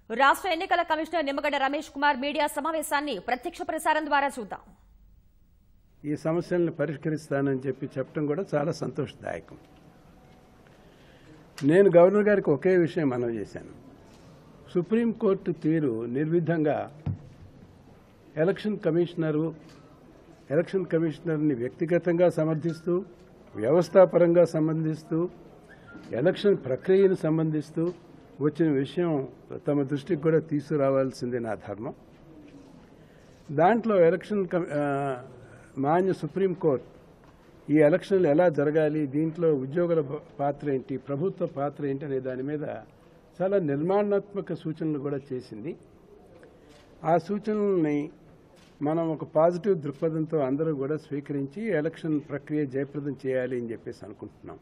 రాష్ట్ర ఎన్నికల commissioner Nimmagadda Ramesh Kumar media సమావేశాన్ని ప్రత్యక్ష ప్రసారం ద్వారా చూద్దాం ఈ సమస్యలను పరిష్కరిస్తానని చెప్పి చెప్పడం కూడా చాలా సంతోషదాయకం నేను గవర్నర్ గారికి ఒకే విషయం మనవి చేశాను సుప్రీంకోర్టు తీరు నిర్విధంగా ఎలక్షన్ కమిషనరు ఎలక్షన్ కమిషనర్ని వ్యక్తిగతంగా సమర్థిస్తూ వ్యవస్థాపరంగా సంబంధిస్తూ ఎలక్షన్ ప్రక్రియను సంబంధిస్తూ వచ్చిన విషయం తమ దృష్టికి కూడా తీసుకురావాల్సిందే నా ధర్మం దాంట్లో ఎలక్షన్ కమి- ఆ, మాన్య సుప్రీంకోర్టు ఈ ఎలక్షన్లు ఎలా జరగాలి దీంట్లో ఉద్యోగుల ప- పాత్ర ఏంటి ప్రభుత్వ పాత్ర ఏంటి అనే దాని మీద చాలా నిర్మాణాత్మక సూచనలు కూడా చేసింది ఆ సూచనల్ని మనం ఒక పాజిటివ్ దృక్పథంతో అందరూ కూడా స్వీకరించి ఎలక్షన్ ప్రక్రియ జయప్రదం చేయాలి అని చెప్పేసి అనుకుంటున్నాం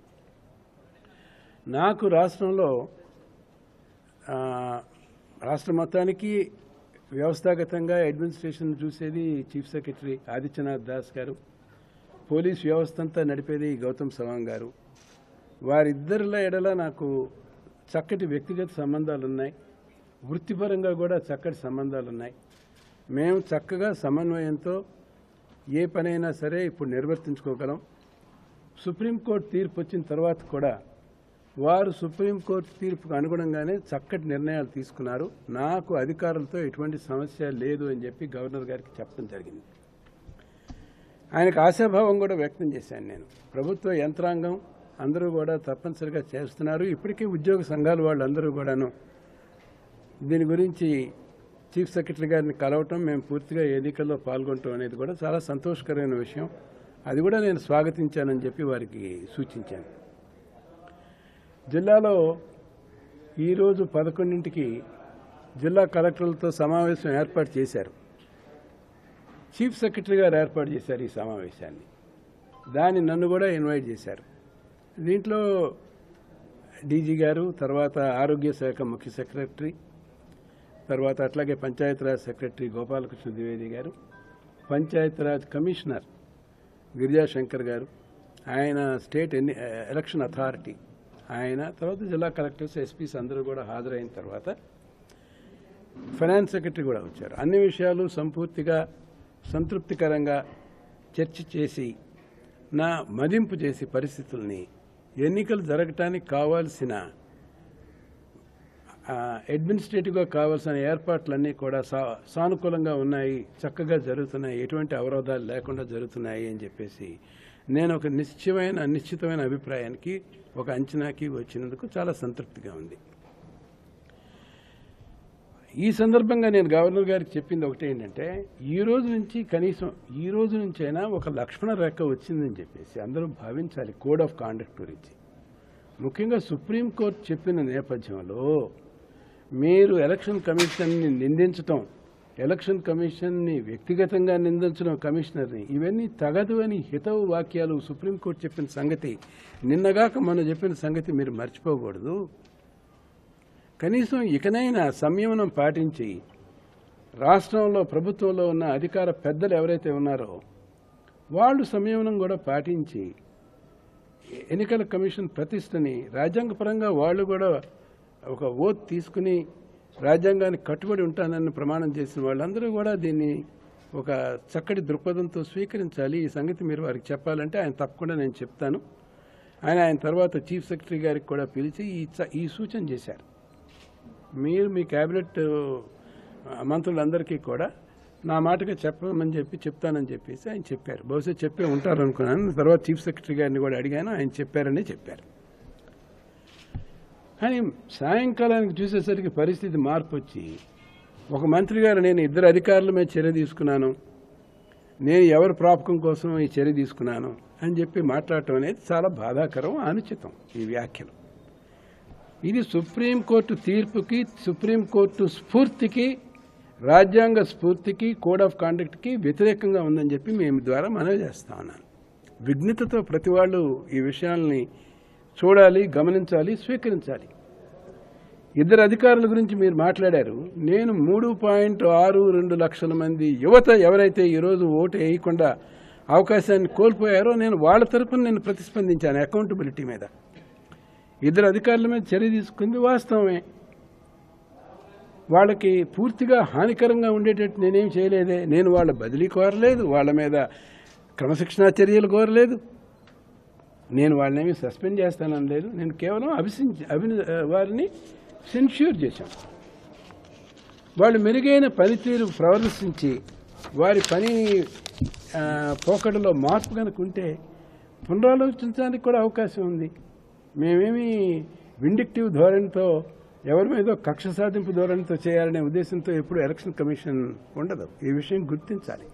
నాకు రాష్ట్రంలో ఆ, రాష్ట్ర మొత్తానికి వ్యవస్థాగతంగా అడ్మినిస్ట్రేషన్ చూసేది చీఫ్ సెక్రటరీ ఆదిత్యనాథ్ దాస్ గారు పోలీస్ వ్యవస్థ అంతా నడిపేది గౌతమ్ సవాంగ్ గారు వారిద్దరిలో ఎడల నాకు చక్కటి వ్యక్తిగత సంబంధాలు ఉన్నాయి వృత్తిపరంగా కూడా చక్కటి సంబంధాలు ఉన్నాయి మేము చక్కగా సమన్వయంతో ఏ పనైనా సరే ఇప్పుడు నిర్వర్తించుకోగలం సుప్రీంకోర్టు తీర్పు వచ్చిన తర్వాత కూడా వారు సుప్రీంకోర్టు తీర్పుకు అనుగుణంగానే చక్కటి నిర్ణయాలు తీసుకున్నారు నాకు అధికారులతో ఎటువంటి సమస్య లేదు అని చెప్పి గవర్నర్ గారికి చెప్పడం జరిగింది ఆయనకు ఆశాభావం కూడా వ్యక్తం చేశాను నేను ప్రభుత్వ యంత్రాంగం అందరూ కూడా తప్పనిసరిగా చేస్తున్నారు ఇప్పటికే ఉద్యోగ సంఘాల వాళ్ళందరూ కూడాను దీని గురించి చీఫ్ సెక్రటరీ గారిని కలవటం మేము పూర్తిగా ఎన్నికల్లో పాల్గొనటం అనేది కూడా చాలా సంతోషకరమైన విషయం అది కూడా నేను స్వాగతించానని చెప్పి వారికి సూచించాను జిల్లాలో ఈరోజు పదకొండింటికి జిల్లా కలెక్టర్లతో సమావేశం ఏర్పాటు చేశారు చీఫ్ సెక్రటరీ గారు ఏర్పాటు చేశారు ఈ సమావేశాన్ని దాన్ని నన్ను కూడా ఇన్వైట్ చేశారు దీంట్లో డీజీ గారు తర్వాత ఆరోగ్య శాఖ ముఖ్య సెక్రటరీ తర్వాత అట్లాగే పంచాయతీరాజ్ సెక్రటరీ గోపాలకృష్ణ ద్వివేది గారు పంచాయతీరాజ్ కమిషనర్ గిరిజాశంకర్ గారు ఆయన స్టేట్ ఎన్ని ఎలక్షన్ అథారిటీ ఆయన తర్వాత జిల్లా కలెక్టర్స్ ఎస్పీస్ అందరూ కూడా హాజరైన తర్వాత ఫైనాన్స్ సెక్రటరీ కూడా వచ్చారు అన్ని విషయాలు సంపూర్తిగా సంతృప్తికరంగా చర్చ చేసి నా మదింపు చేసి పరిస్థితుల్ని ఎన్నికలు జరగటానికి కావాల్సిన ఆ, అడ్మినిస్ట్రేటివ్గా కావాల్సిన ఏర్పాట్లన్నీ కూడా సా సానుకూలంగా ఉన్నాయి చక్కగా జరుగుతున్నాయి ఎటువంటి అవరోధాలు లేకుండా జరుగుతున్నాయి అని చెప్పేసి నేను ఒక నిశ్చయమైన నిశ్చితమైన అభిప్రాయానికి ఒక అంచనాకి వచ్చినందుకు చాలా సంతృప్తిగా ఉంది ఈ సందర్భంగా నేను గవర్నర్ గారికి చెప్పింది ఒకటి ఏంటంటే ఈ రోజు నుంచి కనీసం ఈ రోజు నుంచైనా ఒక లక్ష్మణ రేఖ వచ్చిందని చెప్పేసి అందరూ భావించాలి కోడ్ ఆఫ్ కాండక్ట్ గురించి ముఖ్యంగా సుప్రీంకోర్టు చెప్పిన నేపథ్యంలో మీరు ఎలక్షన్ కమిషన్ని నిందించటం ఎలక్షన్ కమిషన్ని వ్యక్తిగతంగా నిందించడం కమిషనర్ని ఇవన్నీ తగదు అని హితవు వాక్యాలు సుప్రీంకోర్టు చెప్పిన సంగతి నిన్నగాక మనం చెప్పిన సంగతి మీరు మర్చిపోకూడదు కనీసం ఇకనైనా సంయమనం పాటించి రాష్ట్రంలో ప్రభుత్వంలో ఉన్న అధికార పెద్దలు ఎవరైతే ఉన్నారో వాళ్ళు సంయమనం కూడా పాటించి ఎన్నికల కమిషన్ ప్రతిష్టని రాజ్యాంగపరంగా వాళ్ళు కూడా ఒక ఓత్ తీసుకుని రాజ్యాంగానికి కట్టుబడి ఉంటానని ప్రమాణం చేసిన వాళ్ళందరూ కూడా దీన్ని ఒక చక్కటి దృక్పథంతో స్వీకరించాలి ఈ సంగతి మీరు వారికి చెప్పాలంటే ఆయన తప్పకుండా నేను చెప్తాను ఆయన ఆయన తర్వాత చీఫ్ సెక్రటరీ గారికి కూడా పిలిచి ఈ చ- ఈ సూచన చేశారు మీరు మీ క్యాబినెట్ ఆ, మంత్రులందరికీ కూడా నా మాటగా చెప్పమని చెప్పి చెప్తానని చెప్పేసి ఆయన చెప్పారు బహుశా చెప్పే ఉంటారు అనుకున్నాను తర్వాత చీఫ్ సెక్రటరీ గారిని కూడా అడిగాను ఆయన చెప్పారని చెప్పారు కానీ సాయంకాలానికి చూసేసరికి పరిస్థితి మార్పు వచ్చి ఒక మంత్రి గారు నేను ఇద్దరు అధికారుల మీద చర్య తీసుకున్నాను నేను ఎవరి ప్రాపకం కోసం ఈ చర్య తీసుకున్నాను అని చెప్పి మాట్లాడటం అనేది చాలా బాధాకరం అనుచితం ఈ వ్యాఖ్యలు ఇది సుప్రీంకోర్టు తీర్పుకి సుప్రీంకోర్టు స్ఫూర్తికి రాజ్యాంగ స్ఫూర్తికి కోడ్ ఆఫ్ కాండక్ట్కి వ్యతిరేకంగా ఉందని చెప్పి మేము ద్వారా మనవి చేస్తా ఉన్నాను విఘ్నతతో ప్రతి వాళ్ళు ఈ విషయాల్ని చూడాలి గమనించాలి స్వీకరించాలి ఇద్దరు అధికారుల గురించి మీరు మాట్లాడారు నేను మూడు పాయింట్ ఆరు రెండు లక్షల మంది యువత ఎవరైతే ఈరోజు ఓటు వేయకుండా అవకాశాన్ని కోల్పోయారో నేను వాళ్ళ తరపున నేను ప్రతిస్పందించాను అకౌంటబిలిటీ మీద ఇద్దరు అధికారుల మీద చర్య తీసుకుంది వాస్తవమే వాళ్ళకి పూర్తిగా హానికరంగా ఉండేటట్టు నేనేం చేయలేదే నేను వాళ్ళ బదిలీ కోరలేదు వాళ్ళ మీద క్రమశిక్షణా చర్యలు కోరలేదు నేను వాళ్ళనేమి సస్పెండ్ చేస్తానని లేదు నేను కేవలం అభిసించి అభి వారిని సెన్ష్యూర్ చేశాను వాళ్ళు మెరుగైన పనితీరు ప్రదర్శించి వారి పని ఆ, పోకడలో మార్పు కనుక ఉంటే పునరాలోచించడానికి కూడా అవకాశం ఉంది మేమేమి విండిక్టివ్ ధోరణితో ఎవరి మీద కక్ష సాధింపు ధోరణితో చేయాలనే ఉద్దేశంతో ఎప్పుడు ఎలక్షన్ కమిషన్ ఉండదు ఈ విషయం గుర్తించాలి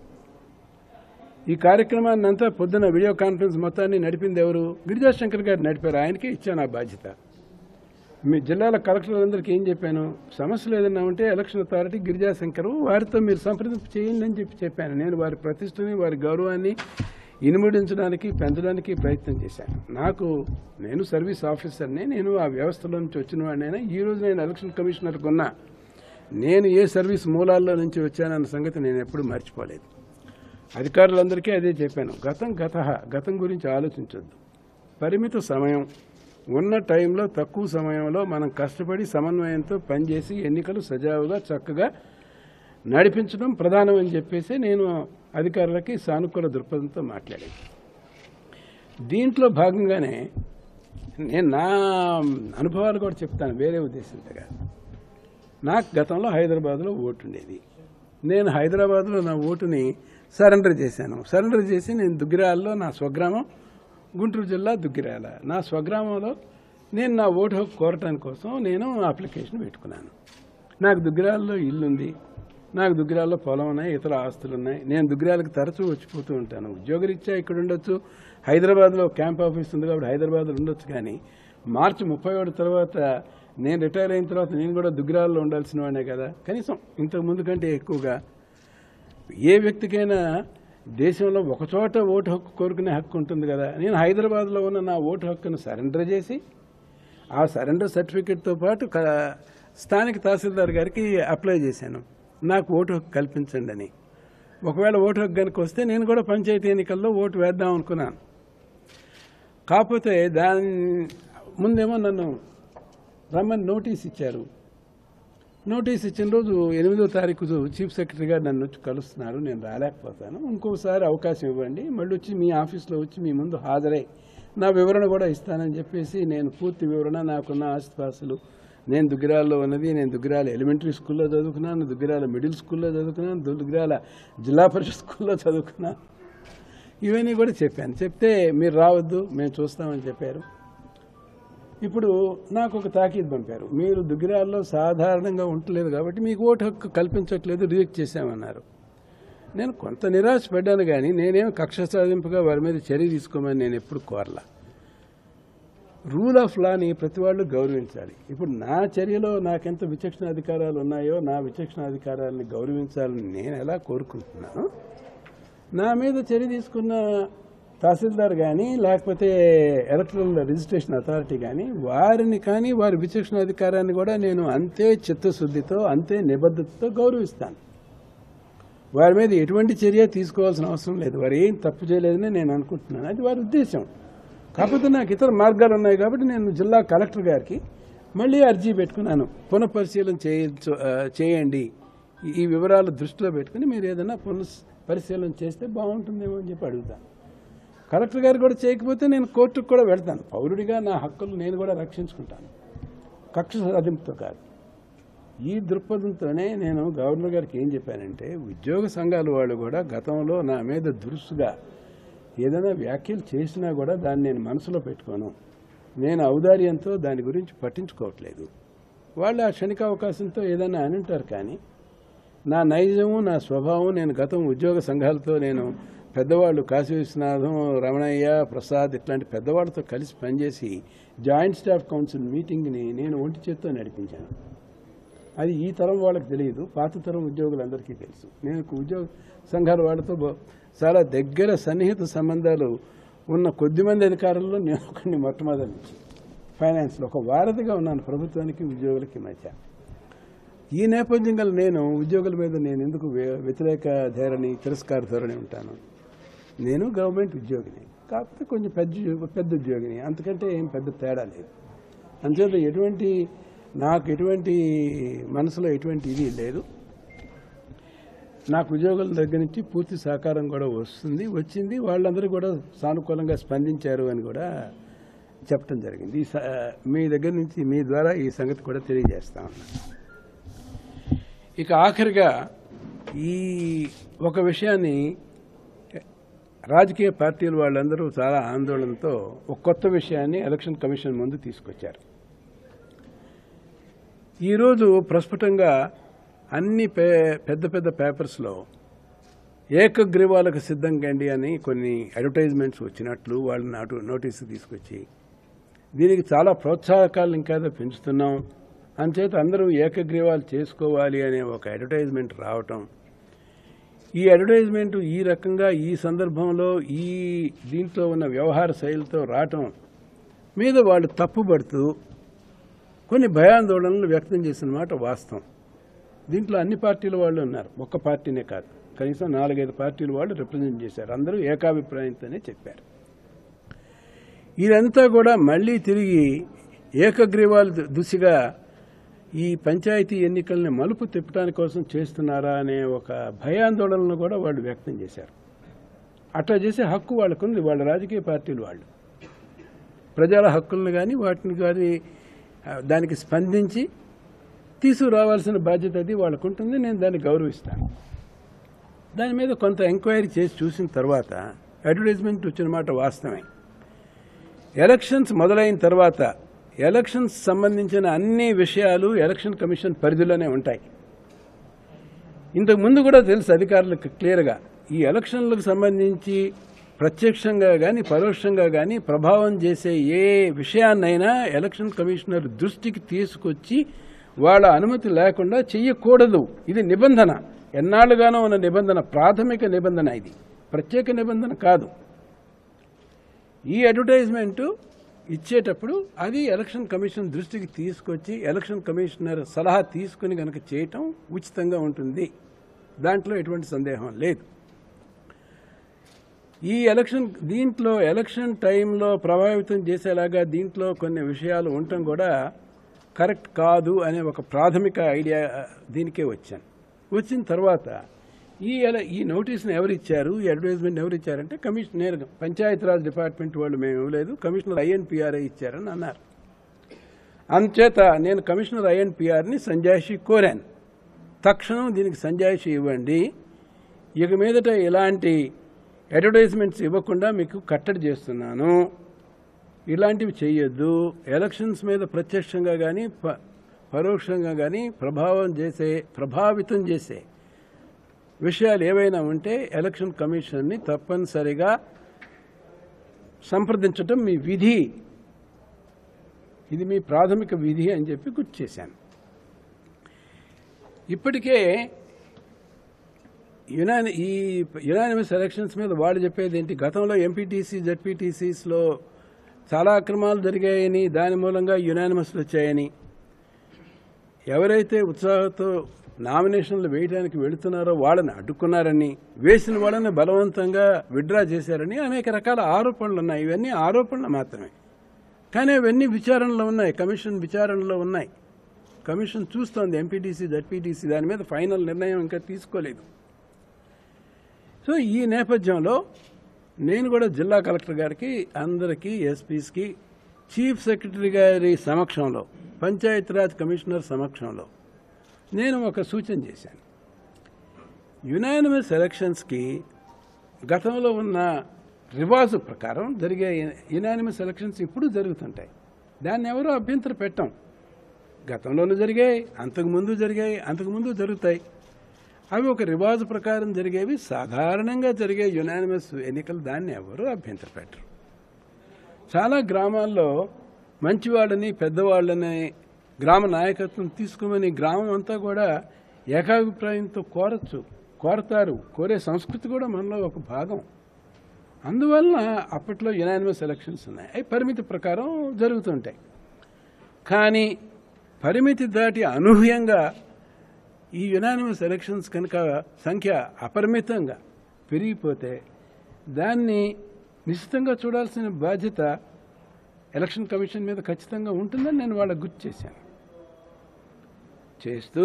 ఈ కార్యక్రమాన్ని అంతా పొద్దున వీడియో కాన్ఫరెన్స్ మొత్తాన్ని నడిపింది ఎవరు గిరిజాశంకర్ గారు నడిపారు ఆయనకే ఇచ్చాను ఆ బాధ్యత మీ జిల్లాల కలెక్టర్లందరికీ ఏం చెప్పాను సమస్యలు ఏదైనా ఉంటే ఎలక్షన్ అథారిటీ గిరిజాశంకర్ వారితో మీరు సంప్రదింపు చేయండి అని చెప్పి చెప్పాను నేను వారి ప్రతిష్టని వారి గౌరవాన్ని ఇనుముడించడానికి పెంచడానికి ప్రయత్నం చేశాను నాకు నేను సర్వీస్ ఆఫీసర్ని నేను ఆ వ్యవస్థలో నుంచి వచ్చిన వాడినైనా ఈ రోజు నేను ఎలక్షన్ కమిషనర్కి ఉన్నా నేను ఏ సర్వీస్ మూలాల్లో నుంచి వచ్చానన్న సంగతి నేను ఎప్పుడు మర్చిపోలేదు అధికారులందరికీ అదే చెప్పాను గతం గత గతం గురించి ఆలోచించొద్దు పరిమిత సమయం ఉన్న టైంలో తక్కువ సమయంలో మనం కష్టపడి సమన్వయంతో పనిచేసి ఎన్నికలు సజావుగా చక్కగా నడిపించడం ప్రధానం అని చెప్పేసి నేను అధికారులకి సానుకూల దృక్పథంతో మాట్లాడాను దీంట్లో భాగంగానే నేను నా అనుభవాలు కూడా చెప్తాను వేరే ఉద్దేశంతో కాదు నాకు గతంలో హైదరాబాద్లో ఓటు ఉండేది నేను హైదరాబాద్లో నా ఓటుని సరెండర్ చేశాను సరెండర్ చేసి నేను దుగ్గిరాలలో నా స్వగ్రామం గుంటూరు జిల్లా దుగ్గిరాల నా స్వగ్రామంలో నేను నా ఓటు హక్కు కోరటానికి కోసం నేను అప్లికేషన్ పెట్టుకున్నాను నాకు దుగ్గిరాలలో ఇల్లు ఉంది నాకు దుగ్గిరాల్లో పొలం ఉన్నాయి ఇతర ఆస్తులు ఉన్నాయి నేను దుగ్గిరాలకు తరచూ వచ్చిపోతూ ఉంటాను ఉద్యోగరీత్యా ఇక్కడ ఉండొచ్చు హైదరాబాద్లో క్యాంప్ ఆఫీస్ ఉంది కాబట్టి హైదరాబాద్లో ఉండొచ్చు కానీ మార్చి ముప్పై ఒకటి తర్వాత నేను రిటైర్ అయిన తర్వాత నేను కూడా దుగ్గిరాల్లో ఉండాల్సిన వాడినే కదా కనీసం ఇంతకు ముందు కంటే ఎక్కువగా ఏ వ్యక్తికైనా దేశంలో ఒక చోట ఓటు హక్కు కోరుకునే హక్కు ఉంటుంది కదా నేను హైదరాబాద్లో ఉన్న నా ఓటు హక్కును సరెండర్ చేసి ఆ సరెండర్ సర్టిఫికెట్తో పాటు క- స్థానిక తహసీల్దార్ గారికి అప్లై చేశాను నాకు ఓటు హక్కు కల్పించండి అని ఒకవేళ ఓటు హక్కు కనుక వస్తే నేను కూడా పంచాయతీ ఎన్నికల్లో ఓటు వేద్దాం అనుకున్నాను కాకపోతే దాని ముందేమో నన్ను రమ్మని నోటీస్ ఇచ్చారు నోటీస్ ఇచ్చిన రోజు ఎనిమిదో తారీఖు చీఫ్ సెక్రటరీ గారు నన్ను వచ్చి కలుస్తున్నారు నేను రాలేకపోతాను ఇంకోసారి అవకాశం ఇవ్వండి మళ్ళీ వచ్చి మీ ఆఫీస్లో వచ్చి మీ ముందు హాజరై నా వివరణ కూడా ఇస్తానని చెప్పేసి నేను పూర్తి వివరణ నాకున్న ఆస్తిపాస్తులు నేను దుగ్గిరాల్లో ఉన్నది నేను దుగ్గిరాల ఎలిమెంటరీ స్కూల్లో చదువుకున్నాను దుగ్గిరాల మిడిల్ స్కూల్లో చదువుకున్నాను దుగ్గిరాల జిల్లా పరిషత్ స్కూల్లో చదువుకున్నాను ఇవన్నీ కూడా చెప్పాను చెప్తే మీరు రావద్దు మేము చూస్తామని చెప్పారు ఇప్పుడు నాకు ఒక తాకీదు పంపారు మీరు దుగ్గిరాల్లో సాధారణంగా ఉండలేదు కాబట్టి మీకు ఓటు హక్కు కల్పించట్లేదు రిజెక్ట్ చేశామన్నారు నేను కొంత నిరాశపడ్డాను కానీ నేనేం కక్ష సాధింపుగా వారి మీద చర్య తీసుకోమని నేను ఎప్పుడు కోరలా రూల్ ఆఫ్ లాని ప్రతి వాళ్ళు గౌరవించాలి ఇప్పుడు నా చర్యలో నాకెంత విచక్షణ అధికారాలు ఉన్నాయో నా విచక్షణ అధికారాలని గౌరవించాలని నేను ఎలా కోరుకుంటున్నాను నా మీద చర్య తీసుకున్న తహసీల్దార్ కానీ లేకపోతే ఎలక్ట్రల్ రిజిస్ట్రేషన్ అథారిటీ కానీ వారిని కానీ వారి విచక్షణ అధికారాన్ని కూడా నేను అంతే చిత్తశుద్ధితో అంతే నిబద్ధతతో గౌరవిస్తాను వారి మీద ఎటువంటి చర్య తీసుకోవాల్సిన అవసరం లేదు వారు ఏం తప్పు చేయలేదని నేను అనుకుంటున్నాను అది వారి ఉద్దేశం కాకపోతే నాకు ఇతర మార్గాలు ఉన్నాయి కాబట్టి నేను జిల్లా కలెక్టర్ గారికి మళ్ళీ అర్జీ పెట్టుకున్నాను పునఃపరిశీలన చేయొచ్చు ఆ, చేయండి ఈ- ఈ వివరాలు దృష్టిలో పెట్టుకుని మీరు ఏదైనా పునః పరిశీలన చేస్తే బాగుంటుందేమో అని చెప్పి అడుగుతాను కలెక్టర్ గారు కూడా చేయకపోతే నేను కోర్టుకు కూడా వెళ్తాను పౌరుడిగా నా హక్కులు నేను కూడా రక్షించుకుంటాను కక్ష సాధింపుతో కాదు ఈ దృక్పథంతోనే నేను గవర్నర్ గారికి ఏం చెప్పానంటే ఉద్యోగ సంఘాల వాళ్ళు కూడా గతంలో నా మీద దురుసుగా ఏదైనా వ్యాఖ్యలు చేసినా కూడా దాన్ని నేను మనసులో పెట్టుకోను నేను ఔదార్యంతో దాని గురించి పట్టించుకోవట్లేదు వాళ్ళు ఆ క్షణిక అవకాశంతో ఏదైనా అని ఉంటారు కానీ నా నైజము నా స్వభావం నేను గతం ఉద్యోగ సంఘాలతో నేను పెద్దవాళ్ళు కాశీ విశ్వనాథం రమణయ్య ప్రసాద్ ఇట్లాంటి పెద్దవాళ్ళతో కలిసి పనిచేసి జాయింట్ స్టాఫ్ కౌన్సిల్ మీటింగ్ని నేను ఒంటి చేత్తో నడిపించాను అది ఈ తరం వాళ్ళకి తెలియదు పాత తరం ఉద్యోగులందరికీ తెలుసు నేను ఉద్యోగ సంఘాల వాళ్ళతో బ- చాలా దగ్గర సన్నిహిత సంబంధాలు ఉన్న కొద్దిమంది అధికారుల్లో నేను ఒకరిని మొట్టమొదటి నుంచి ఫైనాన్స్లో ఒక వారధిగా ఉన్నాను ప్రభుత్వానికి ఉద్యోగులకి మధ్య ఈ నేపథ్యం గల నేను ఉద్యోగుల మీద నేను ఎందుకు వ్య- వ్యతిరేక ధోరణి తిరస్కార ధోరణి ఉంటాను నేను గవర్నమెంట్ ఉద్యోగిని కాకపోతే కొంచెం పెద్ద ఉద్యో- పెద్ద ఉద్యోగిని అంతకంటే ఏం పెద్ద తేడా లేదు అంచేత ఎటువంటి నాకు ఎటువంటి మనసులో ఎటువంటి ఇది లేదు నాకు ఉద్యోగుల దగ్గర నుంచి పూర్తి సహకారం కూడా వస్తుంది వచ్చింది వాళ్ళందరూ కూడా సానుకూలంగా స్పందించారు అని కూడా చెప్పడం జరిగింది ఈ స- మీ దగ్గర నుంచి మీ ద్వారా ఈ సంగతి కూడా తెలియజేస్తా ఉన్నా ఇక ఆఖరిగా ఈ ఒక విషయాన్ని రాజకీయ పార్టీల వాళ్ళందరూ చాలా ఆందోళనతో ఒక కొత్త విషయాన్ని ఎలక్షన్ కమిషన్ ముందు తీసుకొచ్చారు ఈరోజు ప్రస్ఫుటంగా అన్ని పే పెద్ద పెద్ద పేపర్స్లో ఏకగ్రీవాలకు సిద్ధం కండి అని కొన్ని అడ్వర్టైజ్మెంట్స్ వచ్చినట్లు వాళ్ళు నాటు నోటీసు తీసుకొచ్చి దీనికి చాలా ప్రోత్సాహకాలు ఇంకా పెంచుతున్నాం అంచేత అందరూ ఏకగ్రీవాలు చేసుకోవాలి అనే ఒక అడ్వర్టైజ్మెంట్ రావటం ఈ అడ్వర్టైజ్మెంట్ ఈ రకంగా ఈ సందర్భంలో ఈ దీంట్లో ఉన్న వ్యవహార శైలితో రావటం మీద వాళ్ళు తప్పుపడుతూ కొన్ని భయాందోళనలు వ్యక్తం చేసిన మాట వాస్తవం దీంట్లో అన్ని పార్టీల వాళ్ళు ఉన్నారు ఒక్క పార్టీనే కాదు కనీసం నాలుగైదు పార్టీల వాళ్ళు రిప్రజెంట్ చేశారు అందరూ ఏకాభిప్రాయంతోనే చెప్పారు ఇదంతా కూడా మళ్ళీ తిరిగి ఏకగ్రీవాల దుసిగా ఈ పంచాయతీ ఎన్నికల్ని మలుపు తిప్పడానికి కోసం చేస్తున్నారా అనే ఒక భయాందోళనను కూడా వాళ్ళు వ్యక్తం చేశారు అట్లా చేసే హక్కు వాళ్ళకుంది వాళ్ళ రాజకీయ పార్టీలు వాళ్ళు ప్రజల హక్కులను కానీ వాటిని కానీ ఆ, దానికి స్పందించి తీసుకురావాల్సిన బాధ్యత అది వాళ్ళకు ఉంటుంది నేను దాన్ని గౌరవిస్తాను దాని మీద కొంత ఎంక్వైరీ చేసి చూసిన తర్వాత అడ్వర్టైజ్మెంట్ వచ్చిన మాట వాస్తవమే ఎలక్షన్స్ మొదలైన తర్వాత ఎలక్షన్స్ సంబంధించిన అన్ని విషయాలు ఎలక్షన్ కమిషన్ పరిధిలోనే ఉంటాయి ఇంతకు ముందు కూడా తెలుసు అధికారులకు క్లియర్గా ఈ ఎలక్షన్లకు సంబంధించి ప్రత్యక్షంగా కానీ పరోక్షంగా కానీ ప్రభావం చేసే ఏ విషయాన్నైనా ఎలక్షన్ కమిషనర్ దృష్టికి తీసుకొచ్చి వాళ్ళ అనుమతి లేకుండా చెయ్యకూడదు ఇది నిబంధన ఎన్నాళ్ళుగానో ఉన్న నిబంధన ప్రాథమిక నిబంధన ఇది ప్రత్యేక నిబంధన కాదు ఈ అడ్వర్టైజ్మెంటు ఇచ్చేటప్పుడు అది ఎలక్షన్ కమిషన్ దృష్టికి తీసుకొచ్చి ఎలక్షన్ కమిషనర్ సలహా తీసుకుని గనక చేయటం ఉచితంగా ఉంటుంది దాంట్లో ఎటువంటి సందేహం లేదు ఈ ఎలక్షన్ దీంట్లో ఎలక్షన్ టైంలో ప్రభావితం చేసేలాగా దీంట్లో కొన్ని విషయాలు ఉండటం కూడా కరెక్ట్ కాదు అనే ఒక ప్రాథమిక ఐడియా దీనికే వచ్చాను వచ్చిన తర్వాత ఈ ఎల ఈ నోటీస్ని ఎవరు ఇచ్చారు ఈ అడ్వర్టైజ్మెంట్ ఎవరు ఇచ్చారంటే కమిషన్ నేరుగా పంచాయతీరాజ్ డిపార్ట్మెంట్ వాళ్ళు మేము ఇవ్వలేదు కమిషనర్ ఐఎన్పిఆర్ఐ ఇచ్చారని అన్నారు అందుచేత నేను కమిషనర్ ఐఎన్పిఆర్ని సంజాయిషి కోరాను తక్షణం దీనికి సంజాయిషి ఇవ్వండి ఇక మీదట ఇలాంటి అడ్వర్టైజ్మెంట్స్ ఇవ్వకుండా మీకు కట్టడి చేస్తున్నాను ఇలాంటివి చేయొద్దు ఎలక్షన్స్ మీద ప్రత్యక్షంగా కానీ ప- పరోక్షంగా కానీ ప్రభావం చేసే ప్రభావితం చేసే విషయాలు ఏవైనా ఉంటే ఎలక్షన్ కమిషన్ని తప్పనిసరిగా సంప్రదించటం మీ విధి ఇది మీ ప్రాథమిక విధి అని చెప్పి గుర్తు చేశాను ఇప్పటికే యునాని ఈ యునానిమస్ ఎలక్షన్స్ మీద వాళ్ళు చెప్పేది ఏంటి గతంలో ఎంపీటీసీ జడ్పీటీసీస్లో చాలా అక్రమాలు జరిగాయని దాని మూలంగా యునానిమస్లు వచ్చాయని ఎవరైతే ఉత్సాహంతో నామినేషన్లు వేయడానికి వెళుతున్నారో వాళ్ళని అడ్డుకున్నారని వేసిన వాళ్ళని బలవంతంగా విడ్రా చేశారని అనేక రకాల ఆరోపణలు ఉన్నాయి ఇవన్నీ ఆరోపణలు మాత్రమే కానీ అవన్నీ విచారణలో ఉన్నాయి కమిషన్ విచారణలో ఉన్నాయి కమిషన్ చూస్తోంది ఎంపీటీసీ జడ్పీటీసీ దాని మీద ఫైనల్ నిర్ణయం ఇంకా తీసుకోలేదు సో ఈ నేపథ్యంలో నేను కూడా జిల్లా కలెక్టర్ గారికి అందరికీ ఎస్పీస్కి చీఫ్ సెక్రటరీ గారి సమక్షంలో పంచాయతీరాజ్ కమిషనర్ సమక్షంలో నేను ఒక సూచన చేశాను యునానిమస్ ఎలక్షన్స్కి గతంలో ఉన్న రివాజు ప్రకారం జరిగే యునానిమస్ ఎలక్షన్స్ ఇప్పుడు జరుగుతుంటాయి దాన్ని ఎవరూ అభ్యంతరం పెట్టం గతంలోనూ జరిగాయి అంతకుముందు జరిగాయి అంతకుముందు జరుగుతాయి అవి ఒక రివాజు ప్రకారం జరిగేవి సాధారణంగా జరిగే యునానిమస్ ఎన్నికలు దాన్ని ఎవరు అభ్యంతర పెట్టరు చాలా గ్రామాల్లో మంచివాళ్ళని పెద్దవాళ్ళని గ్రామ నాయకత్వం తీసుకోమని గ్రామం అంతా కూడా ఏకాభిప్రాయంతో కోరచ్చు కోరతారు కోరే సంస్కృతి కూడా మనలో ఒక భాగం అందువలన అప్పట్లో యునానిమస్ ఎలక్షన్స్ ఉన్నాయి అవి పరిమితి ప్రకారం జరుగుతుంటాయి కానీ పరిమితి దాటి అనూహ్యంగా ఈ యునానిమస్ ఎలక్షన్స్ కనుక సంఖ్య అపరిమితంగా పెరిగిపోతే దాన్ని నిశ్చితంగా చూడాల్సిన బాధ్యత ఎలక్షన్ కమిషన్ మీద ఖచ్చితంగా ఉంటుందని నేను వాళ్ళకు గుర్తు చేశాను చేస్తూ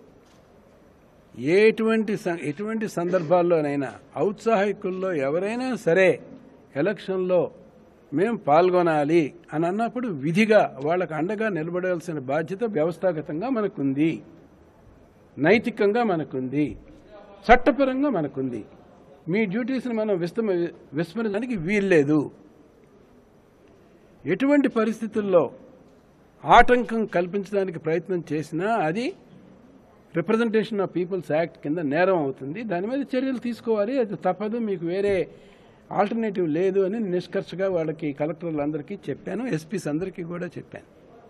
ఎటువంటి సం- ఎటువంటి సందర్భాల్లోనైనా ఔత్సాహికుల్లో ఎవరైనా సరే ఎలక్షన్లో మేము పాల్గొనాలి అని అన్నప్పుడు విధిగా వాళ్ళకు అండగా నిలబడాల్సిన బాధ్యత వ్యవస్థాగతంగా మనకుంది నైతికంగా మనకుంది చట్టపరంగా మనకుంది మీ డ్యూటీస్ని మనం విస్మ విస్మరించడానికి వీల్లేదు ఎటువంటి పరిస్థితుల్లో ఆటంకం కల్పించడానికి ప్రయత్నం చేసినా అది రిప్రజెంటేషన్ ఆఫ్ పీపుల్స్ యాక్ట్ కింద నేరం అవుతుంది దాని మీద చర్యలు తీసుకోవాలి అది తప్పదు మీకు వేరే ఆల్టర్నేటివ్ లేదు అని నిష్కర్షగా వాళ్ళకి కలెక్టర్లందరికీ చెప్పాను ఎస్పీస్ అందరికీ కూడా చెప్పాను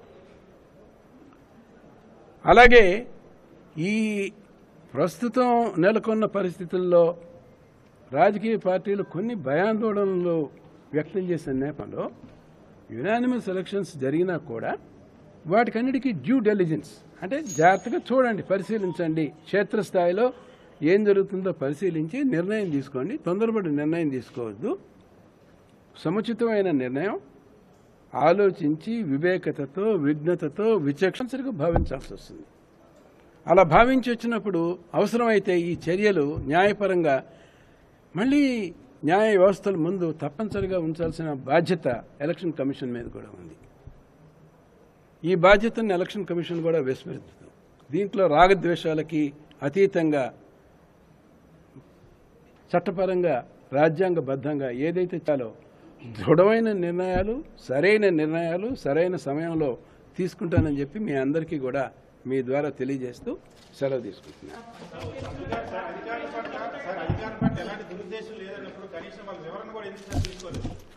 అలాగే ఈ ప్రస్తుతం నెలకొన్న పరిస్థితుల్లో రాజకీయ పార్టీలు కొన్ని భయాందోళనలు వ్యక్తం చేసిన నేపథ్యంలో యునానిమస్ ఎలక్షన్స్ జరిగినా కూడా వాటికన్నిటికీ డ్యూ డెలిజెన్స్ అంటే జాగ్రత్తగా చూడండి పరిశీలించండి క్షేత్రస్థాయిలో ఏం జరుగుతుందో పరిశీలించి నిర్ణయం తీసుకోండి తొందరపడి నిర్ణయం తీసుకోవద్దు సముచితమైన నిర్ణయం ఆలోచించి వివేకతతో విఘ్నతతో విచక్షణగా భావించాల్సి వస్తుంది అలా భావించి వచ్చినప్పుడు అవసరమైతే ఈ చర్యలు న్యాయపరంగా మళ్ళీ న్యాయ వ్యవస్థల ముందు తప్పనిసరిగా ఉంచాల్సిన బాధ్యత ఎలక్షన్ కమిషన్ మీద కూడా ఉంది ఈ బాధ్యతను ఎలక్షన్ కమిషన్ కూడా విస్మరించదు దీంట్లో రాగద్వేషాలకి అతీతంగా చట్టపరంగా రాజ్యాంగబద్ధంగా ఏదైతే చాలో దృఢమైన నిర్ణయాలు సరైన నిర్ణయాలు సరైన సమయంలో తీసుకుంటానని చెప్పి మీ అందరికీ కూడా మీ ద్వారా తెలియజేస్తూ సెలవు తీసుకుంటున్నాను సార్ అధికారుల పట్ల సార్ అధికారుల పట్ల ఎలాంటి దురుద్దేశం లేదన్నప్పుడు కనీసం వాళ్ళ వివరణ కూడా ఎందుకు సార్ తీసుకోలేదు